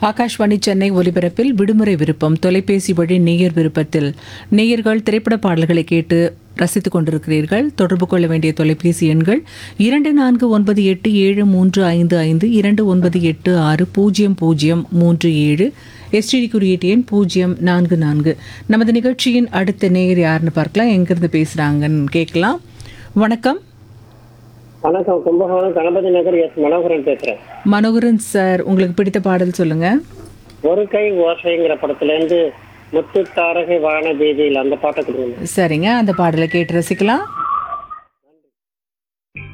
ஆகாஷ்வாணி சென்னை ஒலிபரப்பில் விடுமுறை விருப்பம் தொலைபேசி வழி நேயர் விருப்பத்தில் நேயர்கள் திரைப்பட பாடல்களை கேட்டு ரசித்துக் கொண்டிருக்கிறீர்கள் தொடர்பு கொள்ள வேண்டிய தொலைபேசி எண்கள் இரண்டு நான்கு ஒன்பது எட்டு ஏழு மூன்று ஐந்து ஐந்து இரண்டு ஒன்பது எட்டு ஆறு பூஜ்ஜியம் பூஜ்ஜியம் மூன்று ஏழு எஸ்டிடி குறியீட்டு எண் பூஜ்ஜியம் நான்கு நான்கு நமது நிகழ்ச்சியின் அடுத்த நேயர் யாருன்னு பார்க்கலாம் எங்கிருந்து பேசுகிறாங்கன்னு கேட்கலாம் வணக்கம் வணக்கம் கும்பகோணம் கணபதி நகர் எஸ் மனோகரன் பேசுறேன் மனோகரன் சார் உங்களுக்கு பிடித்த பாடல் சொல்லுங்க ஒரு கை ஓசைங்கிற படத்துல இருந்து முத்து தாரகை வான வீதியில் அந்த பாட்டை கொடுங்க சரிங்க அந்த பாடலை கேட்டு ரசிக்கலாம்